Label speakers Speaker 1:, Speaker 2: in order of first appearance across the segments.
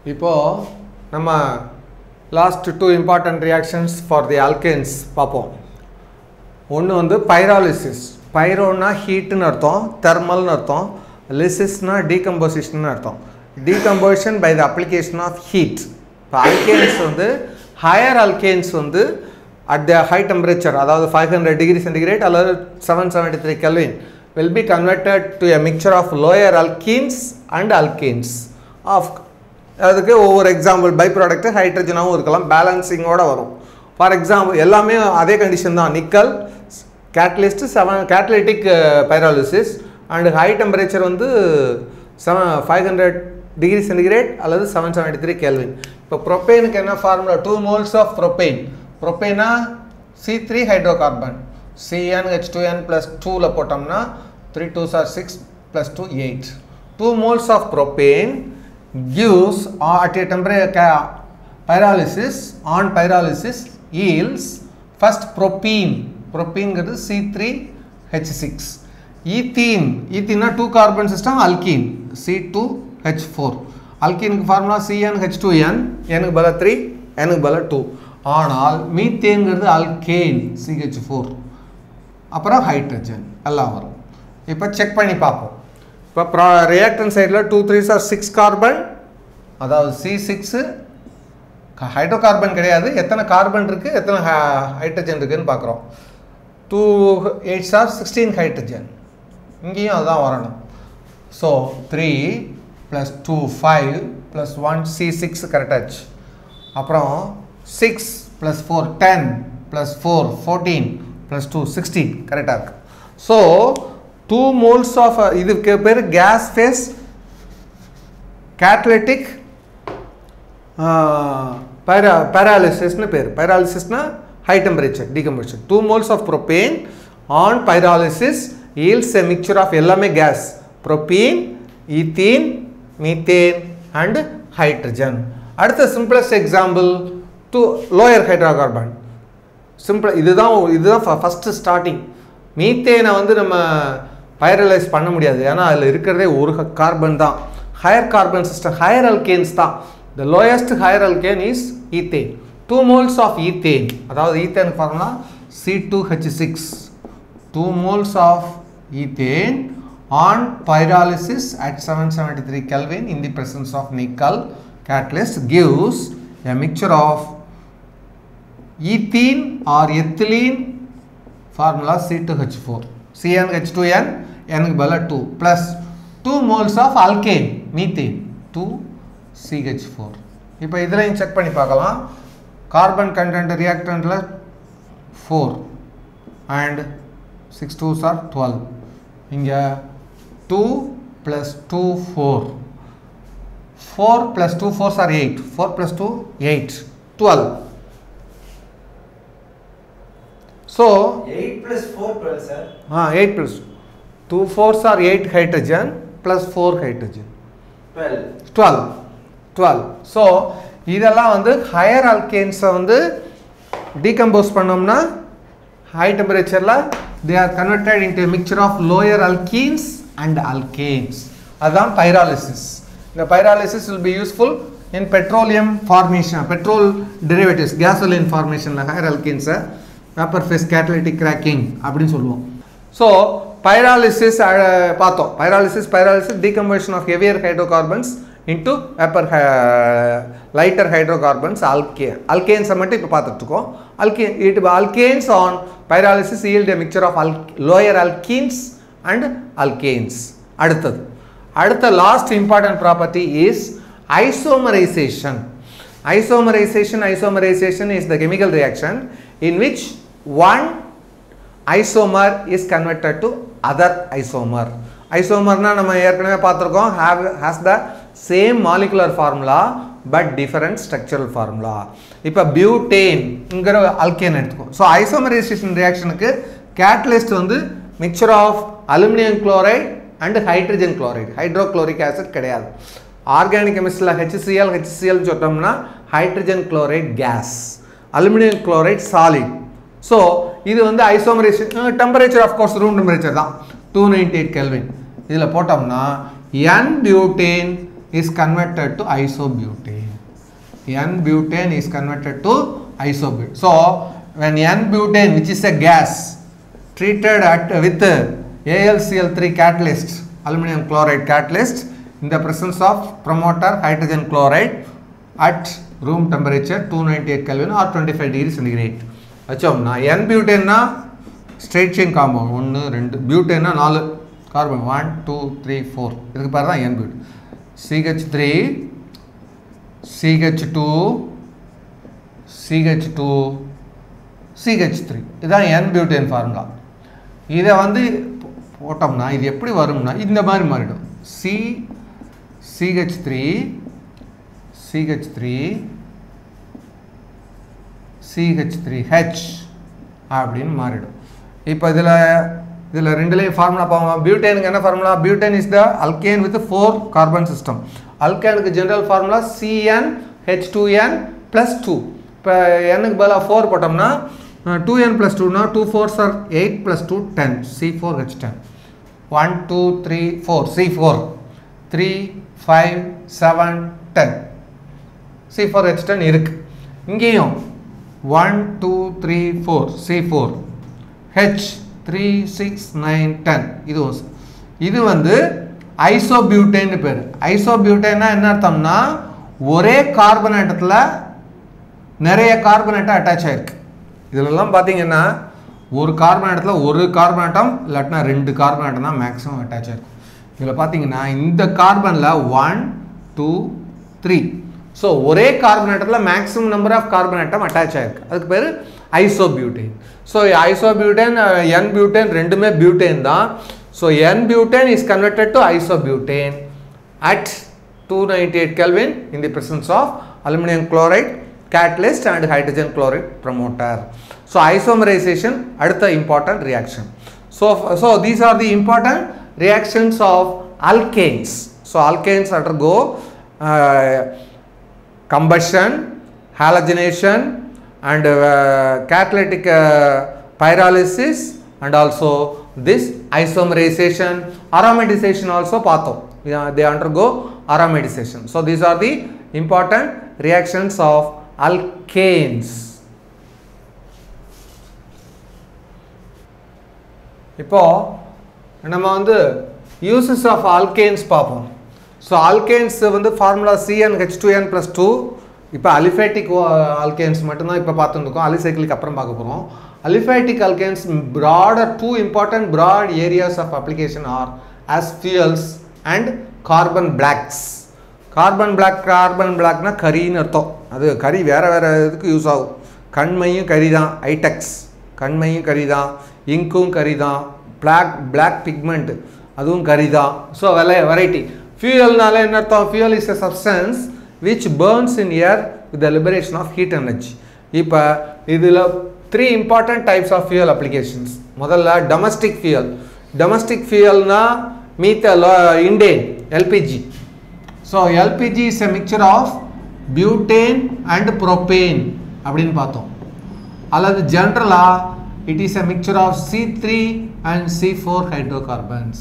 Speaker 1: இப்போது நம்ம last two important reactions for the alkanes பார்ப்போம் ஒன்று வந்து பைராலிசிஸ் பைரோனா ஹீட்டுன்னு அர்த்தம் தெர்மல்னு அர்த்தம் லிசிஸ்னா டீகம்போசிஷன் அர்த்தம் decomposition by the application of heat இப்போ அல்கேன்ஸ் வந்து ஹையர் அல்கேன்ஸ் வந்து அட் த ஹை டெம்பரேச்சர் அதாவது ஃபைவ் ஹண்ட்ரட் டிகிரி சென்டிகிரேட் அல்லது seven seventy three kelvin will be converted to a mixture of lower alkenes and alkanes of அதுக்கு ஒவ்வொரு example by product ஹைட்ரஜனாகவும் இருக்கலாம் பேலன்சிங்கோட வரும் for example எல்லாமே அதே condition தான் nickel catalyst seven catalytic pyrolysis and high temperature வந்து seven five hundred degree centigrade அல்லது seven seventy three kelvin இப்போ ப்ரொப்பேனுக்கு என்ன formula two moles of propane ப்ரொப்பேனா C three hydrocarbon C n H two என் plus டூவில் போட்டோம்னா three two are six plus two eight two moles of propane gives uh, at a temperature ca- pyrolysis on pyrolysis yields first propene propene C3H6 ethene ethene two carbon system alkene C2H4 அல்கீனுக்கு formula CnH2n எனக்கு பல three எனக்கு பல two ஆனால் மீத்தேன்கிறது alkane CH4 அப்புறம் hydrogen எல்லாம் வரும் இப்போ செக் பண்ணி பார்ப்போம் இப்போ ப்ரா ரியாக்டன் சைடில் two three are six carbon அதாவது சி சிக்ஸு ஹைட்ரோ கார்பன் கிடையாது எத்தனை கார்பன் இருக்குது எத்தனை ஹைட்ரஜன் இருக்குதுன்னு பார்க்குறோம் two eight are sixteen hydrogen இங்கேயும் அதுதான் வரணும் so three plus two five plus one C six கரெக்டாச்சு அப்புறம் six plus four ten plus four fourteen plus two sixteen கரெக்டாக இருக்குது ஸோ டூ மோல்ஸ் ஆஃப் இதுக்கு பேர் கேஸ் ஃபேஸ் கேட்லெட்டிக் பைரா பைராலிசிஸ்னு பேர் பைராலிசிஸ்னா high temperature decomposition two moles of propane on pyrolysis yields a mixture of எல்லாமே gas propene ethene methane and hydrogen அடுத்த simplest example two lower hydrocarbon simple இதுதான் இதுதான் ஃபஸ்ட்டு ஸ்டார்டிங் மீத்தேனை வந்து நம்ம பைரலைஸ் பண்ண முடியாது ஏன்னா அதில் இருக்கிறதே ஒரு கார்பன் தான் higher carbon system higher alkanes தான் the lowest higher alkane is ethane two moles of ethane அதாவது ஈத்தேன் பார்த்தோம்னா C two H six two moles of ethane on pyrolysis at seven seventy three kelvin in the presence of nickel catalyst gives a mixture of ethene or ethylene formula C2H4 CnH2n n க்கு பதிலா 2 plus 2 moles of alkane methane 2 CH4 இப்போ இதுலையும் check பண்ணி பார்க்கலாம் carbon content ரியாக்டன்ட்ல 4 and 6 2s are 12 இங்க 2 plus 2 4 4 plus 2 4s are 8 4 plus 2 8 12 so
Speaker 2: 8 plus 4 12 sir
Speaker 1: ah 8 plus 2 4s are 8 hydrogen plus 4 hydrogen
Speaker 2: 12
Speaker 1: 12 12 so இதெல்லாம் வந்து ஹையர் அல்கேன்ஸை வந்து டீகம்போஸ் பண்ணோம்னா ஹை டெம்பரேச்சரில் they are converted into mixture of lower alkenes and alkanes அதுதான் pyrolysis இந்த pyrolysis will be useful in petroleum formation petrol derivatives gasoline ஃபார்மேஷனில் higher அல்கீன்ஸை வேப்பர் ஃபேஸ் கேட்டலிட்டிக் கிராக்கிங் அப்படின்னு சொல்லுவோம் ஸோ பைராலிசிஸ் பார்த்தோம் pyrolysis pyrolysis decomposition of heavier hydrocarbons into vapour lighter hydrocarbons அல்கே அல்கேன்ஸை மட்டும் இப்போ பார்த்துட்ருக்கோம் அல்கே it alkanes on pyrolysis yield a mixture of அல் லோயர் அல்கீன்ஸ் அண்ட் அல்கேன்ஸ் அடுத்தது அடுத்த last important property is isomerisation isomerisation isomerisation is the chemical reaction in which one isomer is converted to other isomer ஐசோமர்னா நம்ம ஏற்கனவே பார்த்துருக்கோம் have has the same molecular formula but different structural formula இப்போ பியூட்டேன்ங்கிற alkane எடுத்துக்கோ so isomerisation ரியாக்ஷனுக்கு catalyst வந்து mixture of aluminium chloride and hydrogen chloride hydrochloric acid கிடையாது ஆர்கானிக் கெமிஸ்ட்ரியில் ஹெச்சிசிஎல் ஹெச்சிசிஎல் சொன்னோம்னா hydrogen chloride case aluminium chloride solid so இது வந்து isomerisation temperature of course room temperature தான் டூ நைன்டி எயிட் கெல்வின் இதில் போட்டோம்னா N butane is converted to isobutane. N-butane is converted to isobutane. So, when N-butane, which is a gas, treated at with AlCl3 catalyst, aluminum chloride catalyst, in the presence of promoter hydrogen chloride at room temperature 298 Kelvin or 25 degree centigrade. வச்சோம்னா N butane straight chain compound ஒன்று ரெண்டு பியூட்டேன்னா நாலு carbon one two three four இதுக்கு பேர் தான் N பியூட் CH three CH two CH two CH three இதுதான் என் பியூட்டேன் ஃபார்முலா இதை வந்து போ- போட்டோம்னா இது எப்படி வரும்னா இந்த மாதிரி மாறிடும் C CH three CH three CH three H அப்படின்னு மாறிடும் இப்போ இதில் இதில் ரெண்டுலேயும் ஃபார்முலா பார்ப்போம் பியூட்டேனுக்கு என்ன formula butane is the alkane with four carbon system அல்கேனுக்கு general formula CN H two என் ப்ளஸ் டூ இப்போ எண்ணுக்கு பதிலாக ஃபோர் போட்டோம்னா டூ என் ப்ளஸ் டூனா two four sir eight plus two ten C four H ten one two three four C four three five seven ten C four H ten இருக்கு இங்கேயும் one two three four C four H three six nine ten இது ஒரு- இது வந்து ஐசோபியூட்டேன்னு பேர் ஐசோபியூட்டேன்னா என்ன அர்த்தம்னா ஒரே கார்பன் ஆட்டத்தில் நிறைய கார்பன் ஆட்டம் அட்டாச் ஆயிருக்கு இதுலலாம் பார்த்தீங்கன்னா ஒரு கார்பன் ஆட்டத்தில் ஒரு கார்பன் ஆட்டம் இல்லாட்டினா ரெண்டு கார்பன் ஆட்டம் தான் மேக்ஸிமம் அட்டாச் ஆயிருக்கும் இதில் பார்த்தீங்கன்னா இந்த கார்பனில் ஒன் டூ த்ரீ ஸோ ஒரே கார்பன் ஆட்டத்தில் maximum number of carbon atom attach ஆயிருக்கு அதுக்கு பேர் isobutane so isobutane N butane ரெண்டுமே பியூட்டேன் தான் so N butane is converted to isobutane at 298 Kelvin in the presence of aluminum chloride catalyst and hydrogen chloride promoter. So isomerization அடுத்த important reaction. So, so these are the important reactions of alkanes. So alkanes undergo uh, combustion, halogenation and uh, catalytic uh, pyrolysis and also this isomerization, aromatization also பார்த்தோம் Yeah, they undergo aromatization. So these are the important reactions of alkanes. இப்போ நம்ம வந்து uses of alkanes பார்ப்போம் so alkanes வந்து formula CN H two என் plus two இப்போ aliphatic alkanes மட்டும்தான் இப்போ பார்த்துருக்கோம் அலிசைக்கிளுக்கு அப்புறம் பார்க்க போகிறோம் aliphatic alkanes broader to important broad areas of application are as fuels and carbon blacks carbon black carbon பிளாக்னா கரின்னு அர்த்தம் அது கரி வேறு வேறு இதுக்கு யூஸ் ஆகும் கண்மையும் கரி தான் ஐடெக்ஸ் கண்மையும் கரி தான் இங்கும் கரி தான் பிளாக் பிளாக் பிக்மெண்ட் அதுவும் கரி தான் ஸோ வெலை வெரைட்டி ஃபியூயல்னால என்ன அர்த்தம் fuel is a substance which burns in air with the liberation of heat energy இப்போ இதில் three important types of fuel applications முதல்ல டொமஸ்டிக் ஃபியூயல் டொமஸ்டிக் ஃபியூயல்னா methyl Indane LPG so LPG is a mixture of butane and propane அப்படின்னு பார்த்தோம் அல்லது ஜென்ரலாக it is a mixture of C three and C four hydrocarbons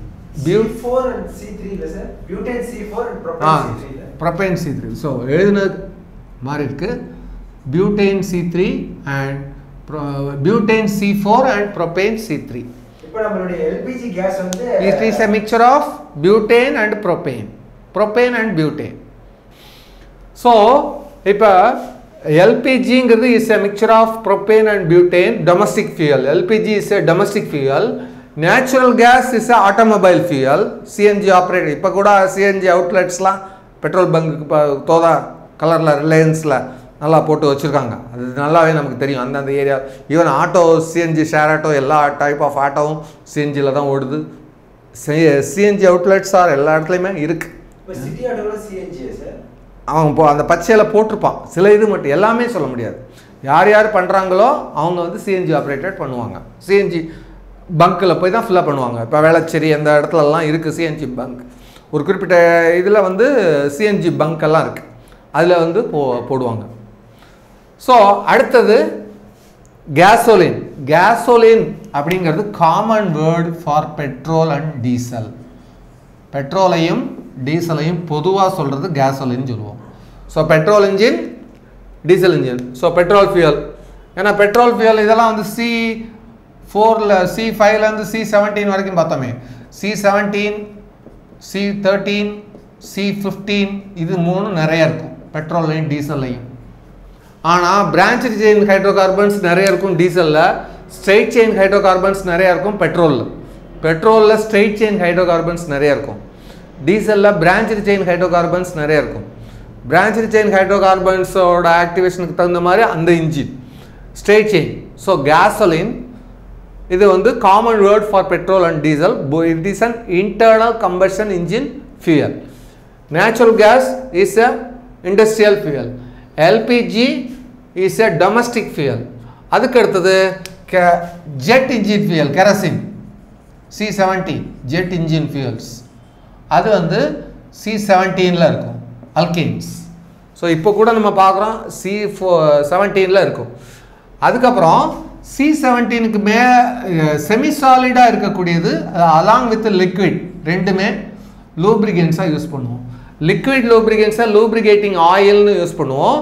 Speaker 2: C4 and C3 இல்ல sir butane C4 and
Speaker 1: ah
Speaker 2: propane C3 இல்ல
Speaker 1: propane C three so எழுதுனது மாதிரி இருக்கு butane C three and butane C four and propane C three
Speaker 2: இப்போ நம்மளுடைய LPG gas வந்து
Speaker 1: It is a mixture of butane and propane. Propane and butane. So, இப்போ எல்பிஜிங்கிறது is a mixture of propane and butane domestic fuel LPG is a domestic fuel natural gas is a automobile fuel CNG operate இப்போ கூட CNG அவுட்லெட்ஸ்லாம் petrol bunk இப்போ தோதா கலரில் ரிலையன்ஸில் நல்லா போட்டு வச்சுருக்காங்க அது நல்லாவே நமக்கு தெரியும் அந்தந்த area even auto CNG share auto எல்லா டைப் ஆஃப் ஆட்டோவும் சிஎன்ஜியில் தான் ஓடுது சிஎன்ஜி அவுட்லெட்ஸ் ஆர் எல்லா இடத்துலையுமே இருக்குது
Speaker 2: இப்போ சிட்டி ஆட்டோல CNG சார்
Speaker 1: அவன் இப்போ அந்த பச்சையில் போட்டிருப்பான் சில இது மட்டும் எல்லாமே சொல்ல முடியாது யார் யார் பண்ணுறாங்களோ அவங்க வந்து சிஎன்ஜி ஆப்ரேட்டட் பண்ணுவாங்க சிஎன்ஜி பங்க்கில் போய் தான் ஃபில்லப் பண்ணுவாங்க இப்போ வேளச்சேரி அந்த இடத்துலலாம் இருக்குது சிஎன்ஜி பங்க் ஒரு குறிப்பிட்ட இதில் வந்து சிஎன்ஜி பங்க் எல்லாம் இருக்குது அதில் வந்து போ போடுவாங்க ஸோ அடுத்தது கேசோலின் கேசோலின் அப்படிங்கிறது common word for petrol and diesel பெட்ரோலையும் டீசலையும் பொதுவாக சொல்கிறது கேசோலின்னு சொல்லுவோம் so petrol engine diesel engine so petrol fuel ஏன்னா பெட்ரோல் ஃபியூயல் இதெல்லாம் வந்து சி ஃபோரில் சி ஃபைவ்லேருந்து சி செவன்டீன் வரைக்கும் பார்த்தோமே C seventeen C thirteen C fifteen இது மூணு நிறைய இருக்கும் பெட்ரோல்லையும் டீசல்லையும் ஆனால் பிரான்ச் செயின் ஹைட்ரோ கார்பன்ஸ் நிறைய இருக்கும் டீசலில் ஸ்ட்ரெயிட் செயின் ஹைட்ரோ கார்பன்ஸ் நிறைய இருக்கும் பெட்ரோலில் பெட்ரோலில் ஸ்ட்ரெயிட் செயின் ஹைட்ரோ கார்பன்ஸ் நிறைய இருக்கும் டீசலில் பிரான்ச் செயின் ஹைட்ரோ கார்பன்ஸ் நிறைய இருக்கும் பிரான்ச் செயின் ஹைட்ரோ கார்பன்ஸோட ஆக்டிவேஷனுக்கு தகுந்த மாதிரி அந்த engine straight chain so gasoline இது வந்து common word for petrol and diesel it is an internal combustion engine fuel natural gas is a industrial fuel LPG is a domestic fuel அதுக்கு அடுத்தது கே jet engine fuel kerosene C seventy jet engine fuels அது வந்து C செவன்டீனில் இருக்கும் alkynes so இப்போ கூட நம்ம பார்க்குறோம் சி ஃபோ செவன்டீனில் இருக்கும் அதுக்கப்புறம் சி செவன்டீனுக்கு மே செமி சாலிடாக இருக்கக்கூடியது அலாங் வித் லிக்விட் ரெண்டுமே லூப்ரிகன்ஸாக யூஸ் பண்ணுவோம் லிக்விட் லூப்ரிகன்ஸை லூப்ரிகேட்டிங் ஆயில்னு யூஸ் பண்ணுவோம்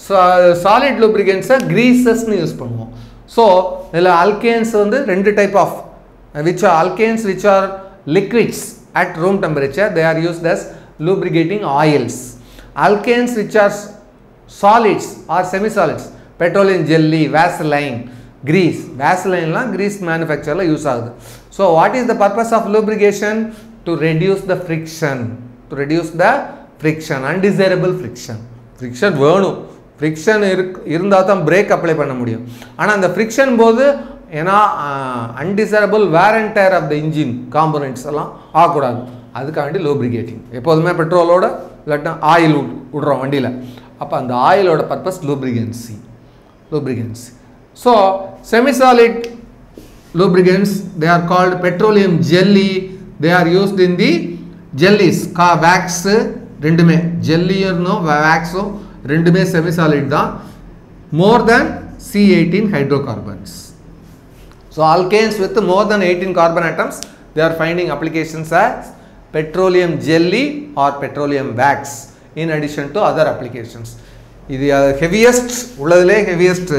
Speaker 1: சாலிட் லூப்ரிகன்ஸை க்ரீசஸ்னு யூஸ் பண்ணுவோம் ஸோ இதில் அல்கேன்ஸ் வந்து ரெண்டு type of which are alkanes which are liquids at room temperature they are used as lubricating oils alkanes which are solids or semi solids petroleum jelly vaseline grease vaseline grease manufacture use ஆகுது so what is the purpose of lubrication to reduce the friction to reduce the friction undesirable friction friction வேணும் friction இருக் இருந்தால் தான் break apply பண்ண முடியும் ஆனால் அந்த friction போது ஏன்னா undesirable wear and tear of the engine components எல்லாம் ஆகக்கூடாது அதுக்காண்டி லூப்ரிகேட்டிங் எப்போதுமே பெட்ரோலோட இல்லாட்டா ஆயில் விடுறோம் வண்டியில் அப்போ அந்த ஆயிலோட purpose lubricancy lubricancy so semisolid lubricants they are called petroleum jelly they are used in the jellies கா wax ரெண்டுமே ஜெல்லியும் வேக்ஸும் ரெண்டுமே செமிசாலிட் தான் more than C eighteen hydrocarbons so alkanes with more than 18 carbon atoms they are finding applications as petroleum jelly or petroleum wax in addition to other applications இது heaviest உள்ளதிலே heaviest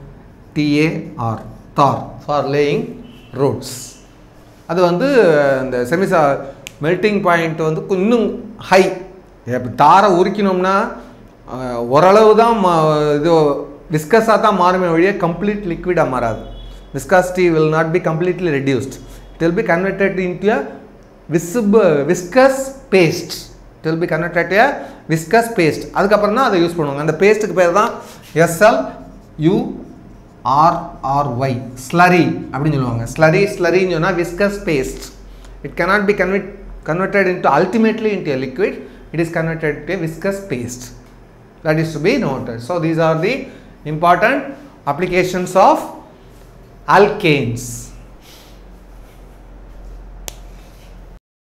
Speaker 1: TAR tar for laying roads அது வந்து இந்த செமிசா melting point வந்து இன்னும் high தாரை உரிக்கணும்னா அஹ், ஓரளவு தான் மா- இது விஸ்கஸாக தான் மாறுமே வழியே கம்ப்ளீட் லிக்விடாக மாறாது viscosity will not be completely reduced it will be converted into a visible viscous paste it will be converted a viscous paste அதுக்கப்புறம் தான் அதை யூஸ் பண்ணுவாங்க அந்த பேஸ்ட்டுக்கு பேர் தான் எஸ்எல் யூ ஆர்ஆர்ஒய் ஸ்லரி அப்படின்னு சொல்லுவாங்க ஸ்லரி ஸ்லரின்னு சொன்னால் viscous paste it cannot be convert converted into ultimately into a liquid it is converted to a viscous paste that is to be noted so these are the important applications of alkanes